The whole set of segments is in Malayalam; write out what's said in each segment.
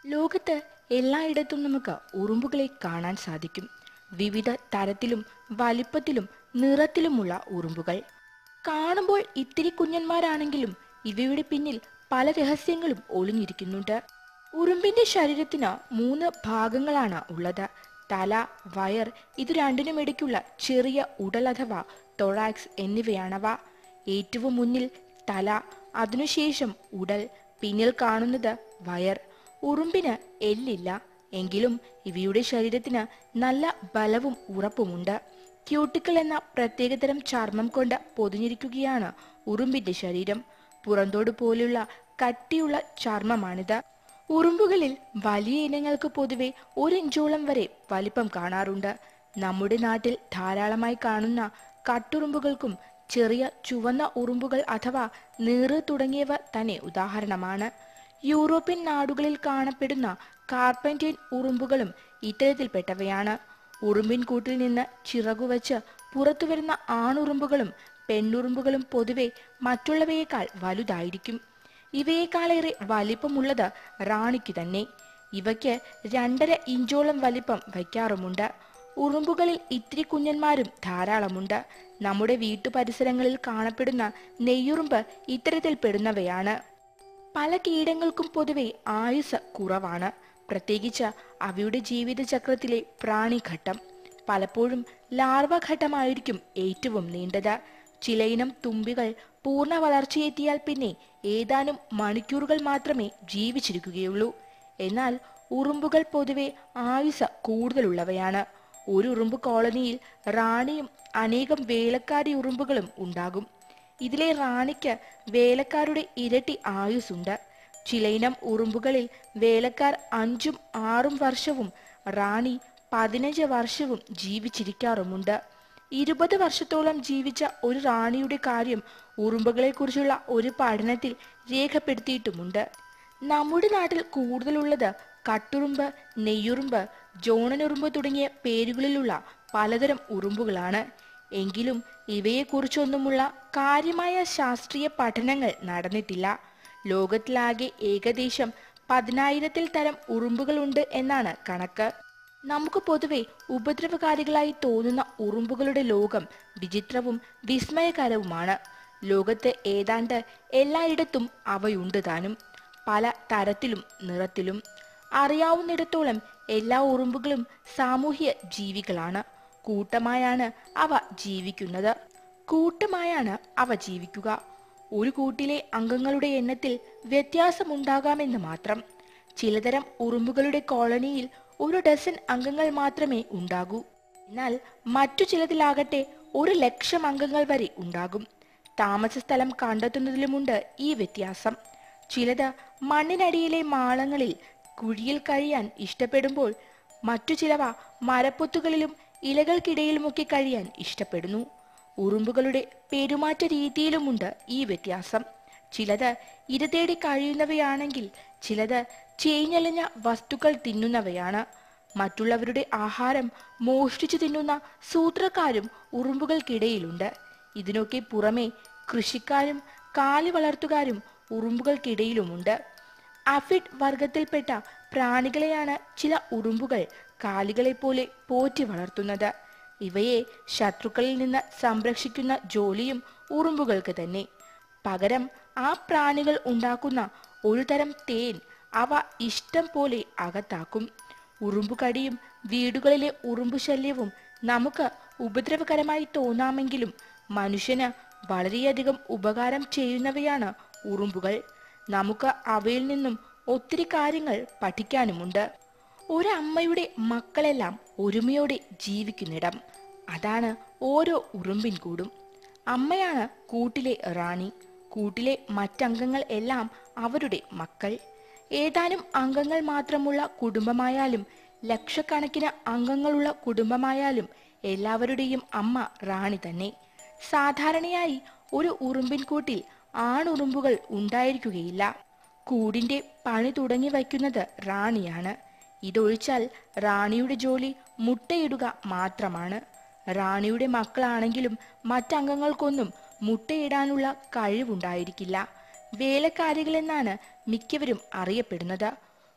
ലോകത്ത് എല്ലായിടത്തും നമുക്ക് ഉറുമ്പുകളെ കാണാൻ സാധിക്കും വിവിധ തരത്തിലും വലിപ്പത്തിലും നിറത്തിലുമുള്ള ഉറുമ്പുകൾ കാണുമ്പോൾ ഇത്തിരി കുഞ്ഞന്മാരാണെങ്കിലും ഇവയുടെ പിന്നിൽ പല രഹസ്യങ്ങളും ഒളിഞ്ഞിരിക്കുന്നുണ്ട് ഉറുമ്പിന്റെ ശരീരത്തിന് മൂന്ന് ഭാഗങ്ങളാണ് ഉള്ളത് തല വയർ ഇത് രണ്ടിനും ഇടയ്ക്കുള്ള ചെറിയ ഉടൽ അഥവാ തൊറാക്സ് എന്നിവയാണവ ഏറ്റവും മുന്നിൽ തല അതിനുശേഷം ഉടൽ പിന്നിൽ കാണുന്നത് വയർ ഉറുമ്പിന് എല്ലില്ല എങ്കിലും ഇവയുടെ ശരീരത്തിന് നല്ല ബലവും ഉറപ്പുമുണ്ട് ക്യൂട്ടിക്കൽ എന്ന പ്രത്യേകതരം ചർമ്മം കൊണ്ട് പൊതിഞ്ഞിരിക്കുകയാണ് ഉറുമ്പിന്റെ ശരീരം പുറന്തോട് പോലുള്ള കട്ടിയുള്ള ചർമ്മമാണിത് ഉറുമ്പുകളിൽ വലിയ ഇനങ്ങൾക്ക് പൊതുവെ ഒരു ഇഞ്ചോളം വരെ വലിപ്പം കാണാറുണ്ട് നമ്മുടെ നാട്ടിൽ ധാരാളമായി കാണുന്ന കട്ടുറുമ്പുകൾക്കും ചെറിയ ചുവന്ന ഉറുമ്പുകൾ അഥവാ നീറ് തുടങ്ങിയവ തന്നെ ഉദാഹരണമാണ് യൂറോപ്യൻ നാടുകളിൽ കാണപ്പെടുന്ന കാർപ്പന്റൈൻ ഉറുമ്പുകളും ഇത്തരത്തിൽപ്പെട്ടവയാണ് ഉറുമ്പിൻ കൂട്ടിൽ നിന്ന് ചിറകുവച്ച് പുറത്തുവരുന്ന ആണുറുമ്പുകളും പെണ്ണുറുമ്പുകളും പൊതുവെ മറ്റുള്ളവയേക്കാൾ വലുതായിരിക്കും ഇവയേക്കാളേറെ വലിപ്പമുള്ളത് റാണിക്ക് തന്നെ ഇവയ്ക്ക് രണ്ടര ഇഞ്ചോളം വലിപ്പം വയ്ക്കാറുമുണ്ട് ഉറുമ്പുകളിൽ ഇത്തിരി കുഞ്ഞന്മാരും ധാരാളമുണ്ട് നമ്മുടെ വീട്ടു പരിസരങ്ങളിൽ കാണപ്പെടുന്ന നെയ്യുറുമ്പ് ഇത്തരത്തിൽപ്പെടുന്നവയാണ് പല കീടങ്ങൾക്കും പൊതുവെ ആയുസ് കുറവാണ് പ്രത്യേകിച്ച് അവയുടെ ജീവിതചക്രത്തിലെ പ്രാണിഘട്ടം പലപ്പോഴും ലാർവ ഘട്ടമായിരിക്കും ഏറ്റവും നീണ്ടത് ചിലയിനം തുമ്പികൾ പൂർണ്ണ വളർച്ചയെത്തിയാൽ പിന്നെ ഏതാനും മണിക്കൂറുകൾ മാത്രമേ ജീവിച്ചിരിക്കുകയുള്ളൂ എന്നാൽ ഉറുമ്പുകൾ പൊതുവെ ആയുസ് കൂടുതലുള്ളവയാണ് ഒരു ഉറുമ്പ് കോളനിയിൽ റാണിയും അനേകം വേലക്കാരി ഉറുമ്പുകളും ഉണ്ടാകും ഇതിലെ റാണിക്ക് വേലക്കാരുടെ ഇരട്ടി ആയുസ്സുണ്ട് ചിലയിനം ഉറുമ്പുകളിൽ വേലക്കാർ അഞ്ചും ആറും വർഷവും റാണി പതിനഞ്ച് വർഷവും ജീവിച്ചിരിക്കാറുമുണ്ട് ഇരുപത് വർഷത്തോളം ജീവിച്ച ഒരു റാണിയുടെ കാര്യം ഉറുമ്പുകളെ കുറിച്ചുള്ള ഒരു പഠനത്തിൽ രേഖപ്പെടുത്തിയിട്ടുമുണ്ട് നമ്മുടെ നാട്ടിൽ കൂടുതലുള്ളത് കട്ടുറുമ്പ് നെയ്യുറുമ്പ് ജോണനുറുമ്പ് തുടങ്ങിയ പേരുകളിലുള്ള പലതരം ഉറുമ്പുകളാണ് എങ്കിലും ഇവയെക്കുറിച്ചൊന്നുമുള്ള കാര്യമായ ശാസ്ത്രീയ പഠനങ്ങൾ നടന്നിട്ടില്ല ലോകത്തിലാകെ ഏകദേശം പതിനായിരത്തിൽ തരം ഉറുമ്പുകളുണ്ട് എന്നാണ് കണക്ക് നമുക്ക് പൊതുവെ ഉപദ്രവകാരികളായി തോന്നുന്ന ഉറുമ്പുകളുടെ ലോകം വിചിത്രവും വിസ്മയകരവുമാണ് ലോകത്ത് ഏതാണ്ട് എല്ലായിടത്തും അവയുണ്ട് താനും പല തരത്തിലും നിറത്തിലും അറിയാവുന്നിടത്തോളം എല്ലാ ഉറുമ്പുകളും സാമൂഹ്യ ജീവികളാണ് കൂട്ടമായാണ് അവ ജീവിക്കുന്നത് കൂട്ടമായാണ് അവ ജീവിക്കുക ഒരു കൂട്ടിലെ അംഗങ്ങളുടെ എണ്ണത്തിൽ വ്യത്യാസമുണ്ടാകാമെന്ന് മാത്രം ചിലതരം ഉറുമ്പുകളുടെ കോളനിയിൽ ഒരു ഡസൻ അംഗങ്ങൾ മാത്രമേ ഉണ്ടാകൂ എന്നാൽ മറ്റു ചിലതിലാകട്ടെ ഒരു ലക്ഷം അംഗങ്ങൾ വരെ ഉണ്ടാകും താമസ സ്ഥലം കണ്ടെത്തുന്നതിലുമുണ്ട് ഈ വ്യത്യാസം ചിലത് മണ്ണിനടിയിലെ മാളങ്ങളിൽ കുഴിയിൽ കഴിയാൻ ഇഷ്ടപ്പെടുമ്പോൾ മറ്റു ചിലവ മരപ്പൊത്തുകളിലും ഇലകൾക്കിടയിലുമൊക്കെ കഴിയാൻ ഇഷ്ടപ്പെടുന്നു ഉറുമ്പുകളുടെ പെരുമാറ്റ രീതിയിലുമുണ്ട് ഈ വ്യത്യാസം ചിലത് ഇര തേടി കഴിയുന്നവയാണെങ്കിൽ ചിലത് ചേഞ്ഞലിഞ്ഞ വസ്തുക്കൾ തിന്നുന്നവയാണ് മറ്റുള്ളവരുടെ ആഹാരം മോഷ്ടിച്ചു തിന്നുന്ന സൂത്രക്കാരും ഉറുമ്പുകൾക്കിടയിലുണ്ട് ഇതിനൊക്കെ പുറമെ കൃഷിക്കാരും കാലി വളർത്തുകാരും ഉറുമ്പുകൾക്കിടയിലുമുണ്ട് അഫിഡ് വർഗത്തിൽപ്പെട്ട പ്രാണികളെയാണ് ചില ഉറുമ്പുകൾ കാലികളെപ്പോലെ പോറ്റി വളർത്തുന്നത് ഇവയെ ശത്രുക്കളിൽ നിന്ന് സംരക്ഷിക്കുന്ന ജോലിയും ഉറുമ്പുകൾക്ക് തന്നെ പകരം ആ പ്രാണികൾ ഉണ്ടാക്കുന്ന ഒരു തരം തേൻ അവ ഇഷ്ടം പോലെ അകത്താക്കും ഉറുമ്പുകടിയും വീടുകളിലെ ഉറുമ്പു ശല്യവും നമുക്ക് ഉപദ്രവകരമായി തോന്നാമെങ്കിലും മനുഷ്യന് വളരെയധികം ഉപകാരം ചെയ്യുന്നവയാണ് ഉറുമ്പുകൾ നമുക്ക് അവയിൽ നിന്നും ഒത്തിരി കാര്യങ്ങൾ പഠിക്കാനുമുണ്ട് ഒരമ്മയുടെ മക്കളെല്ലാം ഒരുമയോടെ ജീവിക്കുന്നിടം അതാണ് ഓരോ ഉറുമ്പിൻ കൂടും അമ്മയാണ് കൂട്ടിലെ റാണി കൂട്ടിലെ മറ്റംഗങ്ങൾ എല്ലാം അവരുടെ മക്കൾ ഏതാനും അംഗങ്ങൾ മാത്രമുള്ള കുടുംബമായാലും ലക്ഷക്കണക്കിന് അംഗങ്ങളുള്ള കുടുംബമായാലും എല്ലാവരുടെയും അമ്മ റാണി തന്നെ സാധാരണയായി ഒരു ഉറുമ്പിൻ കൂട്ടിൽ ആണുറുമ്പുകൾ ഉണ്ടായിരിക്കുകയില്ല കൂടിന്റെ പണി തുടങ്ങി വയ്ക്കുന്നത് റാണിയാണ് ഇതൊഴിച്ചാൽ റാണിയുടെ ജോലി മുട്ടയിടുക മാത്രമാണ് റാണിയുടെ മക്കളാണെങ്കിലും മറ്റംഗങ്ങൾക്കൊന്നും മുട്ടയിടാനുള്ള കഴിവുണ്ടായിരിക്കില്ല വേലക്കാരികളെന്നാണ് മിക്കവരും അറിയപ്പെടുന്നത്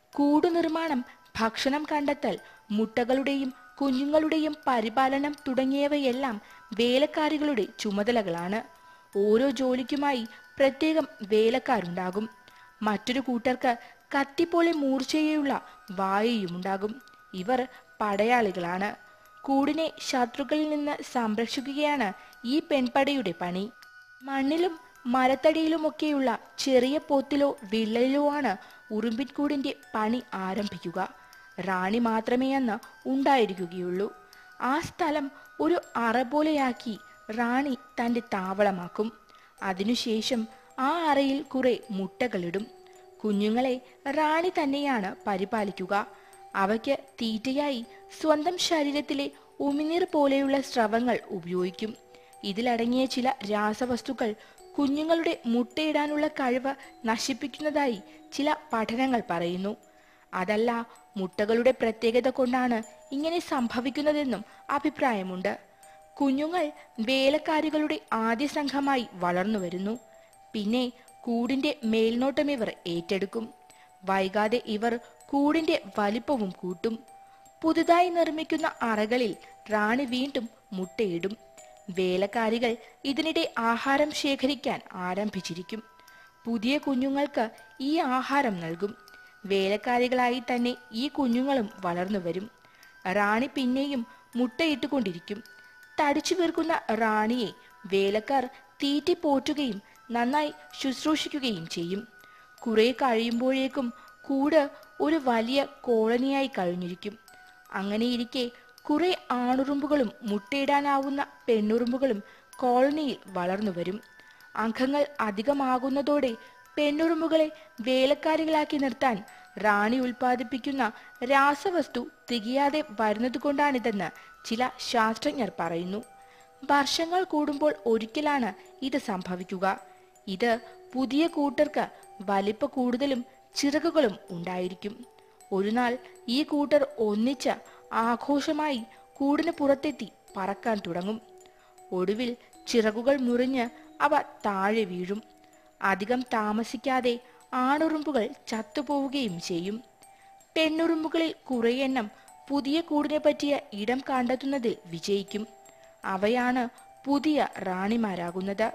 കൂടു നിർമ്മാണം ഭക്ഷണം കണ്ടെത്തൽ മുട്ടകളുടെയും കുഞ്ഞുങ്ങളുടെയും പരിപാലനം തുടങ്ങിയവയെല്ലാം വേലക്കാരികളുടെ ചുമതലകളാണ് ഓരോ ജോലിക്കുമായി പ്രത്യേകം വേലക്കാരുണ്ടാകും മറ്റൊരു കൂട്ടർക്ക് കത്തിപ്പോലെ മൂർച്ചയുള്ള വായയുമുണ്ടാകും ഇവർ പടയാളികളാണ് കൂടിനെ ശത്രുക്കളിൽ നിന്ന് സംരക്ഷിക്കുകയാണ് ഈ പെൺപടയുടെ പണി മണ്ണിലും മരത്തടിയിലുമൊക്കെയുള്ള ചെറിയ പോത്തിലോ വിള്ളലിലോ ആണ് ഉറുമ്പിൻകൂടിന്റെ പണി ആരംഭിക്കുക റാണി മാത്രമേ അന്ന് ഉണ്ടായിരിക്കുകയുള്ളൂ ആ സ്ഥലം ഒരു അറ പോലെയാക്കി റാണി തന്റെ താവളമാക്കും അതിനുശേഷം ആ അറയിൽ കുറെ മുട്ടകളിടും കുഞ്ഞുങ്ങളെ റാണി തന്നെയാണ് പരിപാലിക്കുക അവയ്ക്ക് തീറ്റയായി സ്വന്തം ശരീരത്തിലെ ഉമിനീർ പോലെയുള്ള സ്രവങ്ങൾ ഉപയോഗിക്കും ഇതിലടങ്ങിയ ചില രാസവസ്തുക്കൾ കുഞ്ഞുങ്ങളുടെ മുട്ടയിടാനുള്ള കഴിവ് നശിപ്പിക്കുന്നതായി ചില പഠനങ്ങൾ പറയുന്നു അതല്ല മുട്ടകളുടെ പ്രത്യേകത കൊണ്ടാണ് ഇങ്ങനെ സംഭവിക്കുന്നതെന്നും അഭിപ്രായമുണ്ട് കുഞ്ഞുങ്ങൾ വേലക്കാരികളുടെ ആദ്യ സംഘമായി വളർന്നു വരുന്നു പിന്നെ കൂടിന്റെ മേൽനോട്ടം ഇവർ ഏറ്റെടുക്കും വൈകാതെ ഇവർ കൂടിന്റെ വലിപ്പവും കൂട്ടും പുതുതായി നിർമ്മിക്കുന്ന അറകളിൽ റാണി വീണ്ടും മുട്ടയിടും വേലക്കാരികൾ ഇതിനിടെ ആഹാരം ശേഖരിക്കാൻ ആരംഭിച്ചിരിക്കും പുതിയ കുഞ്ഞുങ്ങൾക്ക് ഈ ആഹാരം നൽകും വേലക്കാരികളായി തന്നെ ഈ കുഞ്ഞുങ്ങളും വളർന്നു വരും റാണി പിന്നെയും മുട്ടയിട്ടുകൊണ്ടിരിക്കും തടിച്ചു വീർക്കുന്ന റാണിയെ വേലക്കാർ തീറ്റി പോറ്റുകയും നന്നായി ശുശ്രൂഷിക്കുകയും ചെയ്യും കുറെ കഴിയുമ്പോഴേക്കും കൂട് ഒരു വലിയ കോളനിയായി കഴിഞ്ഞിരിക്കും അങ്ങനെയിരിക്കെ കുറെ ആണുറുമ്പുകളും മുട്ടയിടാനാവുന്ന പെണ്ണുറുമ്പുകളും കോളനിയിൽ വളർന്നു വരും അംഗങ്ങൾ അധികമാകുന്നതോടെ പെണ്ണുറുമ്പുകളെ വേലക്കാരികളാക്കി നിർത്താൻ റാണി ഉൽപ്പാദിപ്പിക്കുന്ന രാസവസ്തു തികയാതെ വരുന്നതുകൊണ്ടാണിതെന്ന് ചില ശാസ്ത്രജ്ഞർ പറയുന്നു വർഷങ്ങൾ കൂടുമ്പോൾ ഒരിക്കലാണ് ഇത് സംഭവിക്കുക ഇത് പുതിയ കൂട്ടർക്ക് വലിപ്പ കൂടുതലും ചിറകുകളും ഉണ്ടായിരിക്കും ഒരു നാൾ ഈ കൂട്ടർ ഒന്നിച്ച് ആഘോഷമായി കൂടിന് പുറത്തെത്തി പറക്കാൻ തുടങ്ങും ഒടുവിൽ ചിറകുകൾ മുറിഞ്ഞ് അവ താഴെ വീഴും അധികം താമസിക്കാതെ ആണുറുമ്പുകൾ ചത്തുപോവുകയും ചെയ്യും പെണ്ണുറുമ്പുകളിൽ കുറെയെണ്ണം പുതിയ കൂടിനെ പറ്റിയ ഇടം കണ്ടെത്തുന്നതിൽ വിജയിക്കും അവയാണ് പുതിയ റാണിമാരാകുന്നത്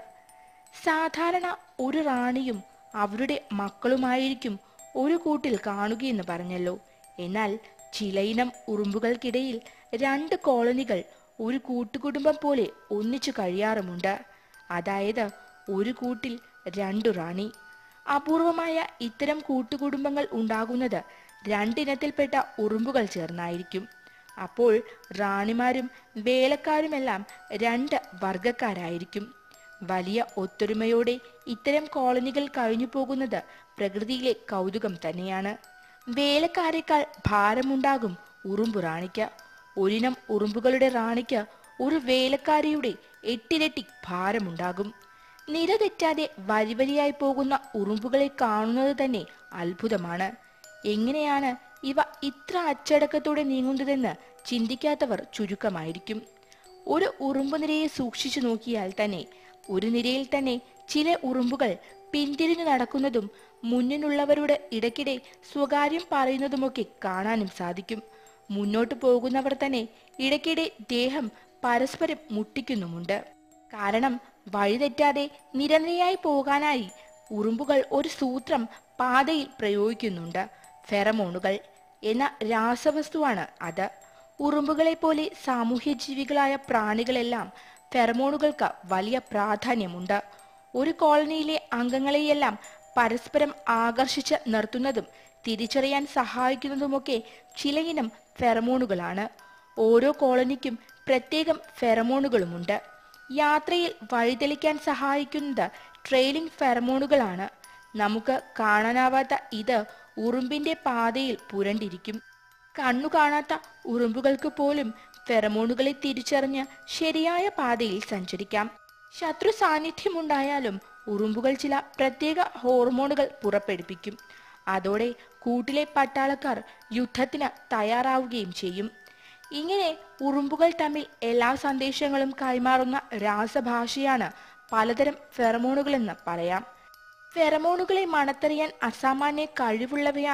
സാധാരണ ഒരു റാണിയും അവരുടെ മക്കളുമായിരിക്കും ഒരു കൂട്ടിൽ കാണുകയെന്ന് പറഞ്ഞല്ലോ എന്നാൽ ചിലയിനം ഉറുമ്പുകൾക്കിടയിൽ രണ്ട് കോളനികൾ ഒരു കൂട്ടുകുടുംബം പോലെ ഒന്നിച്ചു കഴിയാറുമുണ്ട് അതായത് ഒരു കൂട്ടിൽ രണ്ടു റാണി അപൂർവമായ ഇത്തരം കൂട്ടുകുടുംബങ്ങൾ ഉണ്ടാകുന്നത് രണ്ടിനത്തിൽപ്പെട്ട ഉറുമ്പുകൾ ചേർന്നായിരിക്കും അപ്പോൾ റാണിമാരും വേലക്കാരുമെല്ലാം രണ്ട് വർഗക്കാരായിരിക്കും വലിയ ഒത്തൊരുമയോടെ ഇത്തരം കോളനികൾ കഴിഞ്ഞു പോകുന്നത് പ്രകൃതിയിലെ കൗതുകം തന്നെയാണ് വേലക്കാരേക്കാൾ ഭാരമുണ്ടാകും ഉറുമ്പു റാണിക്ക് ഒരിനം ഉറുമ്പുകളുടെ റാണിക്ക് ഒരു വേലക്കാരിയുടെ എട്ടിരട്ടി ഭാരമുണ്ടാകും നിരതെറ്റാതെ വരിവരിയായി പോകുന്ന ഉറുമ്പുകളെ കാണുന്നത് തന്നെ അത്ഭുതമാണ് എങ്ങനെയാണ് ഇവ ഇത്ര അച്ചടക്കത്തോടെ നീങ്ങുന്നതെന്ന് ചിന്തിക്കാത്തവർ ചുരുക്കമായിരിക്കും ഒരു ഉറുമ്പ് നിരയെ സൂക്ഷിച്ചു നോക്കിയാൽ തന്നെ ഒരു നിരയിൽ തന്നെ ചില ഉറുമ്പുകൾ പിന്തിരിഞ്ഞു നടക്കുന്നതും മുന്നിലുള്ളവരോട് ഇടയ്ക്കിടെ സ്വകാര്യം പറയുന്നതുമൊക്കെ കാണാനും സാധിക്കും മുന്നോട്ട് പോകുന്നവർ തന്നെ ഇടയ്ക്കിടെ ദേഹം പരസ്പരം മുട്ടിക്കുന്നുമുണ്ട് കാരണം വഴിതെറ്റാതെ നിരനിരയായി പോകാനായി ഉറുമ്പുകൾ ഒരു സൂത്രം പാതയിൽ പ്രയോഗിക്കുന്നുണ്ട് ഫെറമോണുകൾ എന്ന രാസവസ്തുവാണ് അത് ഉറുമ്പുകളെ പോലെ സാമൂഹ്യ ജീവികളായ പ്രാണികളെല്ലാം ഫെറമോണുകൾക്ക് വലിയ പ്രാധാന്യമുണ്ട് ഒരു കോളനിയിലെ അംഗങ്ങളെയെല്ലാം പരസ്പരം ആകർഷിച്ച് നിർത്തുന്നതും തിരിച്ചറിയാൻ സഹായിക്കുന്നതുമൊക്കെ ചിലയിനം ഫെറമോണുകളാണ് ഓരോ കോളനിക്കും പ്രത്യേകം ഫെറമോണുകളുമുണ്ട് യാത്രയിൽ വഴിതെളിക്കാൻ സഹായിക്കുന്നത് ട്രെയിലിംഗ് ഫെറമോണുകളാണ് നമുക്ക് കാണാനാവാത്ത ഇത് ഉറുമ്പിന്റെ പാതയിൽ പുരണ്ടിരിക്കും കണ്ണു കാണാത്ത ഉറുമ്പുകൾക്ക് പോലും ഫെറമോണുകളെ തിരിച്ചറിഞ്ഞ് ശരിയായ പാതയിൽ സഞ്ചരിക്കാം ശത്രു സാന്നിധ്യമുണ്ടായാലും ഉറുമ്പുകൾ ചില പ്രത്യേക ഹോർമോണുകൾ പുറപ്പെടുവിക്കും അതോടെ കൂട്ടിലെ പട്ടാളക്കാർ യുദ്ധത്തിന് തയ്യാറാവുകയും ചെയ്യും ഇങ്ങനെ ഉറുമ്പുകൾ തമ്മിൽ എല്ലാ സന്ദേശങ്ങളും കൈമാറുന്ന രാസഭാഷയാണ് പലതരം ഫെറമോണുകളെന്ന് പറയാം ഫെറമോണുകളെ മണത്തറിയാൻ അസാമാന്യ കഴിവുള്ളവയാണ്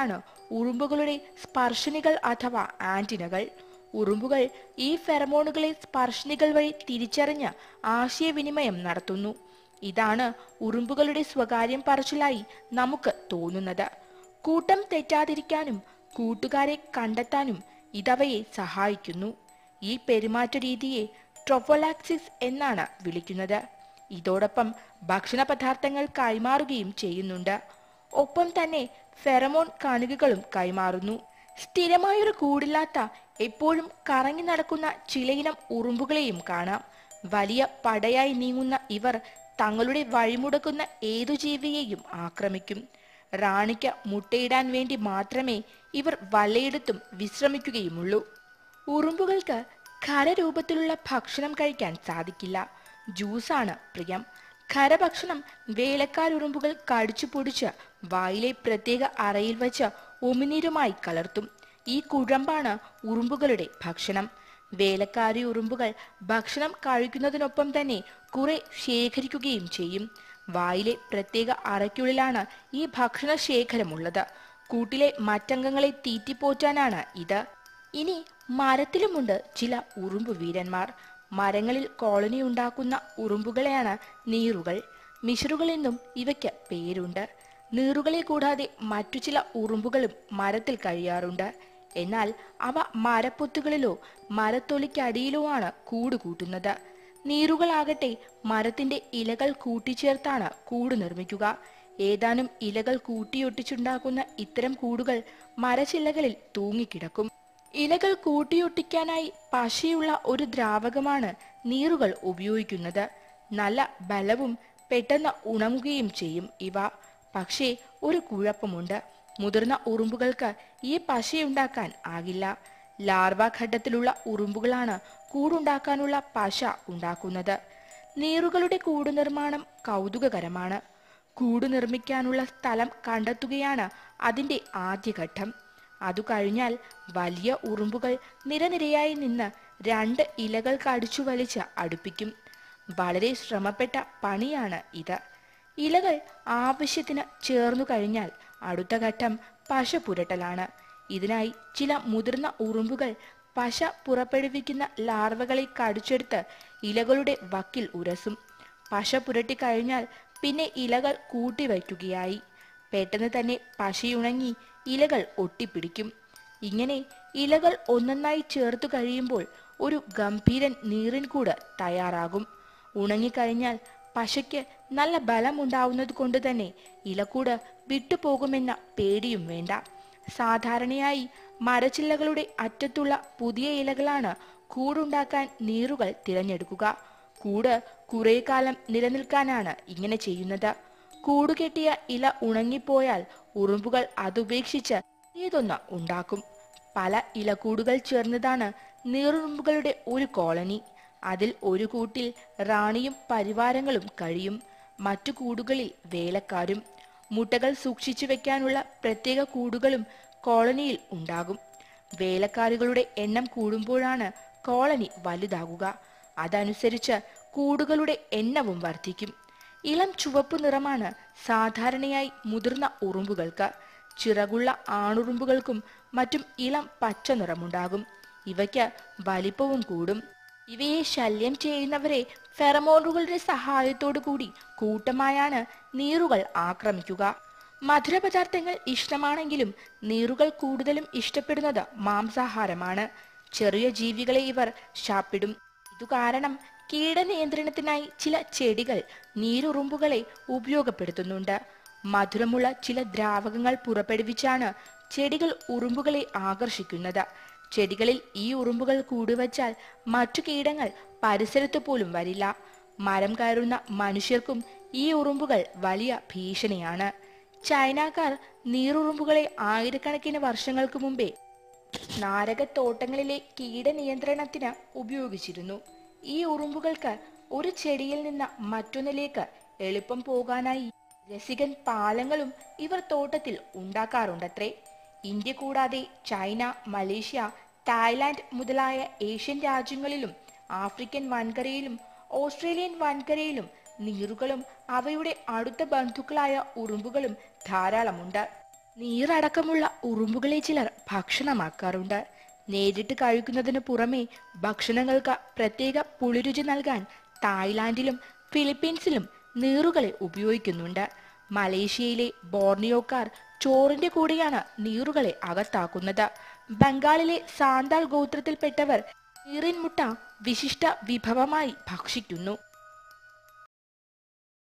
ഉറുമ്പുകളുടെ സ്പർശനികൾ അഥവാ ആന്റിനകൾ ഉറുമ്പുകൾ ഈ ഫെറമോണുകളെ സ്പർശനികൾ വഴി തിരിച്ചറിഞ്ഞ് ആശയവിനിമയം നടത്തുന്നു ഇതാണ് ഉറുമ്പുകളുടെ സ്വകാര്യം പറച്ചിലായി നമുക്ക് തോന്നുന്നത് കൂട്ടം തെറ്റാതിരിക്കാനും കൂട്ടുകാരെ കണ്ടെത്താനും ഇതവയെ സഹായിക്കുന്നു ഈ പെരുമാറ്റ രീതിയെ ട്രൊഫോലാക്സിസ് എന്നാണ് വിളിക്കുന്നത് ഇതോടൊപ്പം ഭക്ഷണ പദാർത്ഥങ്ങൾ കൈമാറുകയും ചെയ്യുന്നുണ്ട് ഒപ്പം തന്നെ ഫെറമോൺ കണികകളും കൈമാറുന്നു സ്ഥിരമായൊരു കൂടില്ലാത്ത എപ്പോഴും കറങ്ങി നടക്കുന്ന ചിലയിനം ഉറുമ്പുകളെയും കാണാം വലിയ പടയായി നീങ്ങുന്ന ഇവർ തങ്ങളുടെ വഴിമുടക്കുന്ന ഏതു ജീവിയെയും ആക്രമിക്കും റാണിക്ക് മുട്ടയിടാൻ വേണ്ടി മാത്രമേ ഇവർ വലയെടുത്തും വിശ്രമിക്കുകയുമുള്ളൂ ഉറുമ്പുകൾക്ക് ഖരരൂപത്തിലുള്ള ഭക്ഷണം കഴിക്കാൻ സാധിക്കില്ല ജ്യൂസാണ് പ്രിയം ഖരഭക്ഷണം വേലക്കാരുറുമ്പുകൾ കടിച്ചു പൊടിച്ച് വായിലെ പ്രത്യേക അറയിൽ വച്ച് ഉമിനീരുമായി കലർത്തും ഈ കുഴമ്പാണ് ഉറുമ്പുകളുടെ ഭക്ഷണം വേലക്കാരി ഉറുമ്പുകൾ ഭക്ഷണം കഴിക്കുന്നതിനൊപ്പം തന്നെ കുറെ ശേഖരിക്കുകയും ചെയ്യും വായിലെ പ്രത്യേക അറയ്ക്കുള്ളിലാണ് ഈ ഭക്ഷണ ശേഖരമുള്ളത് കൂട്ടിലെ മറ്റംഗങ്ങളെ തീറ്റിപ്പോറ്റാനാണ് ഇത് ഇനി മരത്തിലുമുണ്ട് ചില ഉറുമ്പ് വീരന്മാർ മരങ്ങളിൽ കോളനി ഉണ്ടാക്കുന്ന ഉറുമ്പുകളെയാണ് നീറുകൾ മിശ്രുകൾ എന്നും ഇവയ്ക്ക് പേരുണ്ട് നീറുകളെ കൂടാതെ മറ്റു ചില ഉറുമ്പുകളും മരത്തിൽ കഴിയാറുണ്ട് എന്നാൽ അവ മരപ്പൊത്തുകളിലോ മരത്തൊലിക്കടിയിലോ ആണ് കൂട് കൂട്ടുന്നത് നീറുകളാകട്ടെ മരത്തിന്റെ ഇലകൾ കൂട്ടിച്ചേർത്താണ് കൂട് നിർമ്മിക്കുക ഏതാനും ഇലകൾ കൂട്ടിയൊട്ടിച്ചുണ്ടാക്കുന്ന ഇത്തരം കൂടുകൾ മരച്ചില്ലകളിൽ തൂങ്ങിക്കിടക്കും ഇലകൾ കൂട്ടിയൊട്ടിക്കാനായി പശയുള്ള ഒരു ദ്രാവകമാണ് നീറുകൾ ഉപയോഗിക്കുന്നത് നല്ല ബലവും പെട്ടെന്ന് ഉണങ്ങുകയും ചെയ്യും ഇവ പക്ഷേ ഒരു കുഴപ്പമുണ്ട് മുതിർന്ന ഉറുമ്പുകൾക്ക് ഈ പശയുണ്ടാക്കാൻ ആകില്ല ലാർവ ഘട്ടത്തിലുള്ള ഉറുമ്പുകളാണ് കൂടുണ്ടാക്കാനുള്ള പശ ഉണ്ടാക്കുന്നത് നീറുകളുടെ കൂട് നിർമ്മാണം കൗതുകകരമാണ് കൂട് നിർമ്മിക്കാനുള്ള സ്ഥലം കണ്ടെത്തുകയാണ് അതിന്റെ ആദ്യഘട്ടം അതു കഴിഞ്ഞാൽ വലിയ ഉറുമ്പുകൾ നിരനിരയായി നിന്ന് രണ്ട് ഇലകൾ കടിച്ചു വലിച്ച് അടുപ്പിക്കും വളരെ ശ്രമപ്പെട്ട പണിയാണ് ഇത് ഇലകൾ ആവശ്യത്തിന് ചേർന്നു കഴിഞ്ഞാൽ അടുത്ത ഘട്ടം പശ പുരട്ടലാണ് ഇതിനായി ചില മുതിർന്ന ഉറുമ്പുകൾ പശ പുറപ്പെടുവിക്കുന്ന ലാർവകളെ കടിച്ചെടുത്ത് ഇലകളുടെ വക്കിൽ ഉരസും പശ പുരട്ടി കഴിഞ്ഞാൽ പിന്നെ ഇലകൾ കൂട്ടിവയ്ക്കുകയായി പെട്ടെന്ന് തന്നെ പശയുണങ്ങി ഇലകൾ ഒട്ടിപ്പിടിക്കും ഇങ്ങനെ ഇലകൾ ഒന്നൊന്നായി ചേർത്തു കഴിയുമ്പോൾ ഒരു ഗംഭീരൻ നീറിൻകൂട് തയ്യാറാകും ഉണങ്ങിക്കഴിഞ്ഞാൽ പശയ്ക്ക് നല്ല ബലമുണ്ടാവുന്നത് കൊണ്ട് തന്നെ ഇലക്കൂട് വിട്ടുപോകുമെന്ന പേടിയും വേണ്ട സാധാരണയായി മരച്ചില്ലകളുടെ അറ്റത്തുള്ള പുതിയ ഇലകളാണ് കൂടുണ്ടാക്കാൻ നീറുകൾ തിരഞ്ഞെടുക്കുക കൂട് കുറെ കാലം നിലനിൽക്കാനാണ് ഇങ്ങനെ ചെയ്യുന്നത് കൂടുകെട്ടിയ ഇല ഉണങ്ങിപ്പോയാൽ ഉറുമ്പുകൾ അതുപേക്ഷിച്ച് ഏതൊന്ന് ഉണ്ടാക്കും പല ഇലക്കൂടുകൾ ചേർന്നതാണ് നീറുറുമ്പുകളുടെ ഒരു കോളനി അതിൽ ഒരു കൂട്ടിൽ റാണിയും പരിവാരങ്ങളും കഴിയും മറ്റു കൂടുകളിൽ വേലക്കാരും മുട്ടകൾ സൂക്ഷിച്ചു വെക്കാനുള്ള പ്രത്യേക കൂടുകളും കോളനിയിൽ ഉണ്ടാകും വേലക്കാരികളുടെ എണ്ണം കൂടുമ്പോഴാണ് കോളനി വലുതാകുക അതനുസരിച്ച് കൂടുകളുടെ എണ്ണവും വർദ്ധിക്കും ഇളം ചുവപ്പ് നിറമാണ് സാധാരണയായി മുതിർന്ന ഉറുമ്പുകൾക്ക് ചിറകുള്ള ആണുറുമ്പുകൾക്കും മറ്റും ഇളം പച്ച നിറമുണ്ടാകും ഇവയ്ക്ക് വലിപ്പവും കൂടും ഇവയെ ശല്യം ചെയ്യുന്നവരെ ഫെറമോണുകളുടെ സഹായത്തോടു കൂടി കൂട്ടമായാണ് നീറുകൾ ആക്രമിക്കുക മധുരപദാർത്ഥങ്ങൾ ഇഷ്ടമാണെങ്കിലും നീറുകൾ കൂടുതലും ഇഷ്ടപ്പെടുന്നത് മാംസാഹാരമാണ് ചെറിയ ജീവികളെ ഇവർ ശാപ്പിടും ഇതു കാരണം കീടനിയന്ത്രണത്തിനായി ചില ചെടികൾ നീരുറുമ്പുകളെ ഉപയോഗപ്പെടുത്തുന്നുണ്ട് മധുരമുള്ള ചില ദ്രാവകങ്ങൾ പുറപ്പെടുവിച്ചാണ് ചെടികൾ ഉറുമ്പുകളെ ആകർഷിക്കുന്നത് ചെടികളിൽ ഈ ഉറുമ്പുകൾ കൂടുവച്ചാൽ മറ്റു കീടങ്ങൾ പരിസരത്ത് പോലും വരില്ല മരം കയറുന്ന മനുഷ്യർക്കും ഈ ഉറുമ്പുകൾ വലിയ ഭീഷണിയാണ് ചൈനക്കാർ നീറുറുമ്പുകളെ ആയിരക്കണക്കിന് വർഷങ്ങൾക്ക് മുമ്പേ നാരകത്തോട്ടങ്ങളിലെ കീടനിയന്ത്രണത്തിന് ഉപയോഗിച്ചിരുന്നു ഈ ഉറുമ്പുകൾക്ക് ഒരു ചെടിയിൽ നിന്ന് മറ്റൊന്നിലേക്ക് എളുപ്പം പോകാനായി രസികൻ പാലങ്ങളും ഇവർ തോട്ടത്തിൽ ഉണ്ടാക്കാറുണ്ടത്രേ ഇന്ത്യ കൂടാതെ ചൈന മലേഷ്യ തായ്ലാന്റ് മുതലായ ഏഷ്യൻ രാജ്യങ്ങളിലും ആഫ്രിക്കൻ വൻകരയിലും ഓസ്ട്രേലിയൻ വൻകരയിലും നീറുകളും അവയുടെ അടുത്ത ബന്ധുക്കളായ ഉറുമ്പുകളും ധാരാളമുണ്ട് നീറടക്കമുള്ള ഉറുമ്പുകളെ ചിലർ ഭക്ഷണമാക്കാറുണ്ട് നേരിട്ട് കഴിക്കുന്നതിന് പുറമെ ഭക്ഷണങ്ങൾക്ക് പ്രത്യേക പുളിരുചി നൽകാൻ തായ്ലാന്റിലും ഫിലിപ്പീൻസിലും നീറുകളെ ഉപയോഗിക്കുന്നുണ്ട് മലേഷ്യയിലെ ബോർണിയോക്കാർ ചോറിന്റെ കൂടെയാണ് നീറുകളെ അകത്താക്കുന്നത് ബംഗാളിലെ സാന്താൾ ഗോത്രത്തിൽപ്പെട്ടവർ നീറിൻ മുട്ട വിശിഷ്ട വിഭവമായി ഭക്ഷിക്കുന്നു